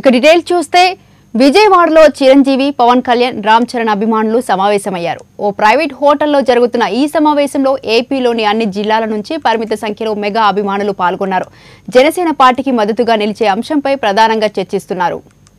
ఇక డీటెయిల్ చూస్తే విజయవాడలో చిరంజీవి పవన్ కళ్యాణ్ రామ్ చరణ్ అభిమానులు సమావేశమయ్యారు ఓ ప్రైవేట్ హోటల్లో జరుగుతున్న ఈ సమావేశంలో ఏపీలోని అన్ని జిల్లాల నుంచి పరిమిత సంఖ్యలో మెగా అభిమానులు పాల్గొన్నారు జనసేన పార్టీకి మద్దతుగా నిలిచే అంశంపై ప్రధానంగా చర్చిస్తున్నారు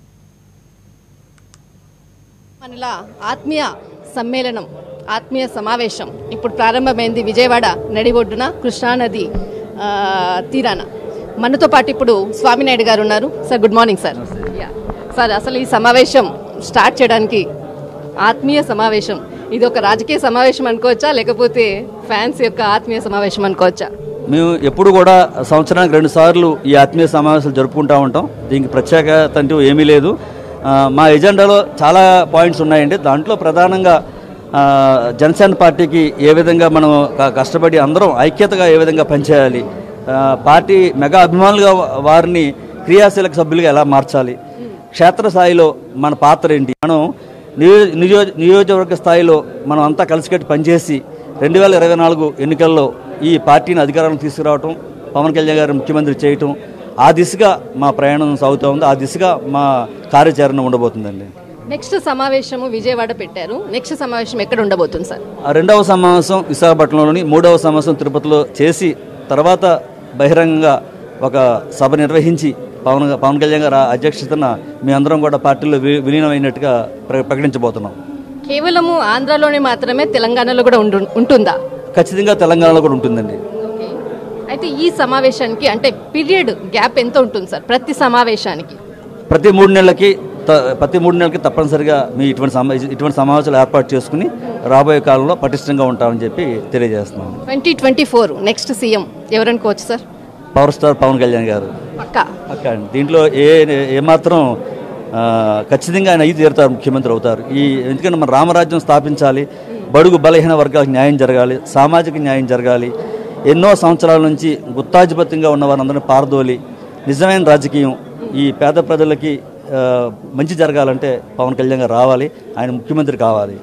మనలా ఆత్మీయ సమ్మేళనం ఆత్మీయ సమావేశం ఇప్పుడు ప్రారంభమైంది విజయవాడ నడి ఒడ్డున కృష్ణానది ఆ, తీరాన మనతో పాటు ఇప్పుడు స్వామినాయుడు గారు ఉన్నారు sir good morning sir ya. Sir అసలు ఈ సమావేశం స్టార్ట్ చేయడానికి ఆత్మీయ సమావేశం ఇది ఒక రాజకీయ సమావేశం అనుకోవచ్చా లేకపోతే ఫ్యాన్స్ యొక్క ఆత్మీయ సమావేశం అనుకోవచ్చా మేము ఎప్పుడు కూడా సంవత్సరానికి రెండు సార్లు ఈ ఆత్మీయ సమావేశాలు జరుపుకుంటూ ఉంటాం దీనికి ప్రత్యేకత అంటూ ఏమీ లేదు ఆ, మా ఎజెండాలో చాలా పాయింట్స్ ఉన్నాయండి దాంట్లో ప్రధానంగా ఆ, జనసేన పార్టీకి ఏ విధంగా మనం క- కష్టపడి అందరం ఐక్యతగా ఏ విధంగా పనిచేయాలి ఆ, పార్టీ మెగా అభిమానులుగా వారిని క్రియాశీలక సభ్యులుగా ఎలా మార్చాలి క్షేత్రస్థాయిలో మన పాత్ర ఏంటి మనం నియో నియో నియోజకవర్గ స్థాయిలో మనం అంతా కలిసికట్టి పనిచేసి రెండు వేల ఇరవై నాలుగు ఎన్నికల్లో ఈ పార్టీని అధికారంలో తీసుకురావటం పవన్ కళ్యాణ్ గారు ముఖ్యమంత్రి చేయటం ఆ దిశగా మా ప్రయాణం సాగుతూ ఉంది ఆ దిశగా మా కార్యాచరణ ఉండబోతుందండి నెక్స్ట్ సమావేశము విజయవాడ పెట్టారు నెక్స్ట్ సమావేశం ఎక్కడ ఉండబోతుంది సార్ ఆ రెండవ సమావేశం విశాఖపట్నంలోని మూడవ సమావేశం తిరుపతిలో చేసి తర్వాత బహిరంగంగా ఒక సభ నిర్వహించి పవన్ పవన్ కళ్యాణ్ గారు అధ్యక్షతన మీ అందరం కూడా పార్టీలో వి- విలీనమైనట్టుగా ప్ర ప్రకటించబోతున్నాం కేవలము ఆంధ్రాలోనే మాత్రమే తెలంగాణలో కూడా ఉండు- ఉంటుందా ఖచ్చితంగా తెలంగాణలో కూడా ఉంటుందండి ఓకే. అయితే ఈ సమావేశానికి అంటే పీరియడ్ గ్యాప్ ఎంత ఉంటుంది సార్ ప్రతి సమావేశానికి ప్రతి మూడు నెలలకి త- ప్రతి మూడు నెలలకి తప్పనిసరిగా మీ ఇటువంటి సమా ఇటువంటి సమావేశాలు ఏర్పాటు చేసుకుని రాబోయే కాలంలో పటిష్టంగా ఉంటామని చెప్పి తెలియజేస్తున్నాం twenty twenty four next CM ఎవరనుకోవచ్చు sir power star Pawan Kalyan గారు పక్కా అక్క అండి. దీంట్లో ఏ ఏమాత్రం ఆ, ఖచ్చితంగా ఆయన అయి తీరుతారు ముఖ్యమంత్రి అవుతారు ఈ ఎందుకంటే మన రామరాజ్యం స్థాపించాలి బడుగు బలహీన వర్గాలకు న్యాయం జరగాలి సామాజిక న్యాయం జరగాలి ఎన్నో సంవత్సరాల నుంచి గుత్తాధిపత్యంగా ఉన్న వారందరినీ పారదోలి నిజమైన రాజకీయం ఈ పేద ప్రజలకి ఆ, మంచి జరగాలంటే పవన్ కళ్యాణ్ గారు రావాలి ఆయన ముఖ్యమంత్రి కావాలి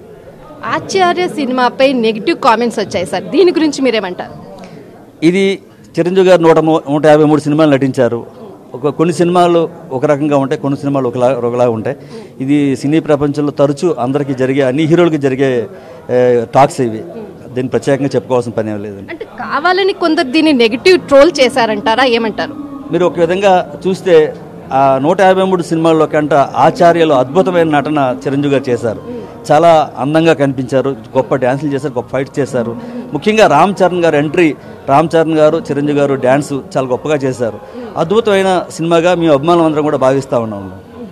ఆచార్య సినిమాపై నెగిటివ్ కామెంట్స్ వచ్చాయి సార్ దీని గురించి మీరేమంటారు ఇది చిరంజీవి గారు నూట మూ- నూట యాభై మూడు సినిమాలు నటించారు ఒక కొన్ని సినిమాలు ఒక రకంగా ఉంటాయి కొన్ని సినిమాలు ఒకలా ఒకలా ఉంటాయి ఇది సినీ ప్రపంచంలో తరచూ అందరికీ జరిగే అన్ని హీరోలకి జరిగే ఏ, టాక్స్ ఇవి దీన్ని ప్రత్యేకంగా చెప్పుకోవాల్సిన పని ఏం లేదండి అంటే కావాలని కొందరు దీన్ని నెగిటివ్ ట్రోల్ చేశారంటారా ఏమంటారు మీరు ఒక విధంగా చూస్తే ఆ నూట యాభై మూడు సినిమాల్లో కంట ఆచార్యలో అద్భుతమైన నటన చిరంజీవి గారు చేశారు చాలా అందంగా కనిపించారు గొప్ప డ్యాన్సులు చేశారు గొప్ప ఫైట్స్ చేశారు ముఖ్యంగా రామ్ చరణ్ గారు ఎంట్రీ రామ్ చరణ్ గారు చిరంజీవి గారు డ్యాన్స్ చాలా గొప్పగా చేశారు అద్భుతమైన సినిమాగా మేము అభిమానులు అందరం కూడా భావిస్తూ ఉన్నాము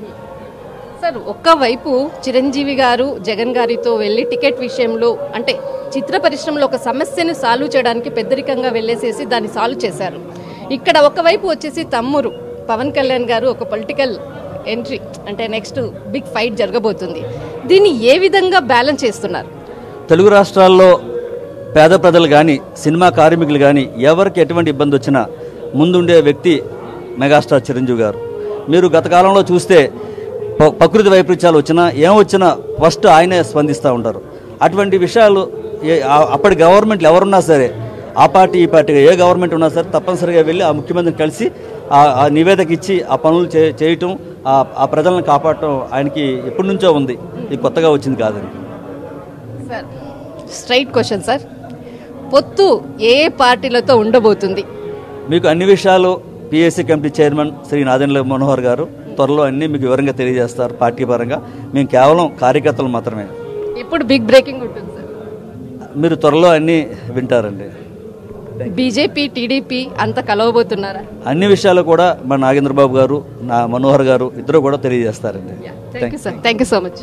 సార్ ఒక్కవైపు చిరంజీవి గారు జగన్ గారితో వెళ్ళి టికెట్ విషయంలో అంటే చిత్ర పరిశ్రమలో ఒక సమస్యను సాల్వ్ చేయడానికి పెద్దరికంగా వెళ్ళేసేసి దాన్ని సాల్వ్ చేశారు ఇక్కడ ఒకవైపు వచ్చేసి తమ్మురు పవన్ కళ్యాణ్ గారు ఒక పొలిటికల్ ఎంట్రీ అంటే నెక్స్ట్ బిగ్ ఫైట్ జరగబోతుంది దీన్ని ఏ విధంగా బ్యాలెన్స్ చేస్తున్నారు తెలుగు రాష్ట్రాల్లో పేద ప్రజలు కానీ సినిమా కార్మికులు కానీ ఎవరికి ఎటువంటి ఇబ్బంది వచ్చినా ముందుండే వ్యక్తి మెగాస్టార్ చిరంజీవి గారు మీరు గత కాలంలో చూస్తే ప- ప్రకృతి వైపరీత్యాలు వచ్చినా ఏం వచ్చినా ఫస్ట్ ఆయనే స్పందిస్తూ ఉంటారు అటువంటి విషయాలు ఏ- ఆ- అప్పటి గవర్నమెంట్లు ఎవరున్నా సరే ఆ పార్టీ ఈ పార్టీగా ఏ గవర్నమెంట్ ఉన్నా సరే తప్పనిసరిగా వెళ్ళి ఆ ముఖ్యమంత్రిని కలిసి ఆ ఆ నివేదిక ఇచ్చి ఆ పనులు చే చేయటం ఆ ఆ ప్రజలను కాపాడటం ఆయనకి ఎప్పటి నుంచో ఉంది ఇది కొత్తగా వచ్చింది కాదండి సార్ స్ట్రైట్ క్వశ్చన్ సార్ పొత్తు ఏ ఏ పార్టీలతో ఉండబోతుంది మీకు అన్ని విషయాలు PSC committee chairman Shri Nadendla Manohar గారు త్వరలో అన్నీ మీకు వివరంగా తెలియజేస్తారు పార్టీ పరంగా మేము కేవలం కార్యకర్తలు మాత్రమే ఎప్పుడు బిగ్ బ్రేకింగ్ ఉంటుంది సార్ మీరు త్వరలో అన్నీ వింటారండి బీజేపీ టీడీపీ అంత కలవబోతున్నారా అన్ని విషయాలు కూడా మా నాగేంద్రబాబు గారు నా మనోహర్ గారు ఇద్దరు కూడా తెలియజేస్తారండి thank you sir thank you so much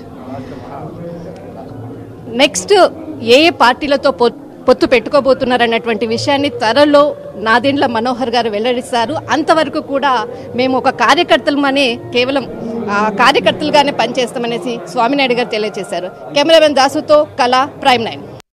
next ఏ ఏ పార్టీలతో పొ- పొత్తు పెట్టుకోబోతున్నారన్నటువంటి విషయాన్ని త్వరలో నాదెండ్ల మనోహర్ గారు వెల్లడిస్తారు అంతవరకు కూడా మేము ఒక కార్యకర్తలమనే కేవలం ఆ, కార్యకర్తలుగానే పనిచేస్తామనేసి స్వామినాయుడు గారు తెలియజేశారు కెమెరామెన్ దాసుతో కళ ప్రైమ్ నైన్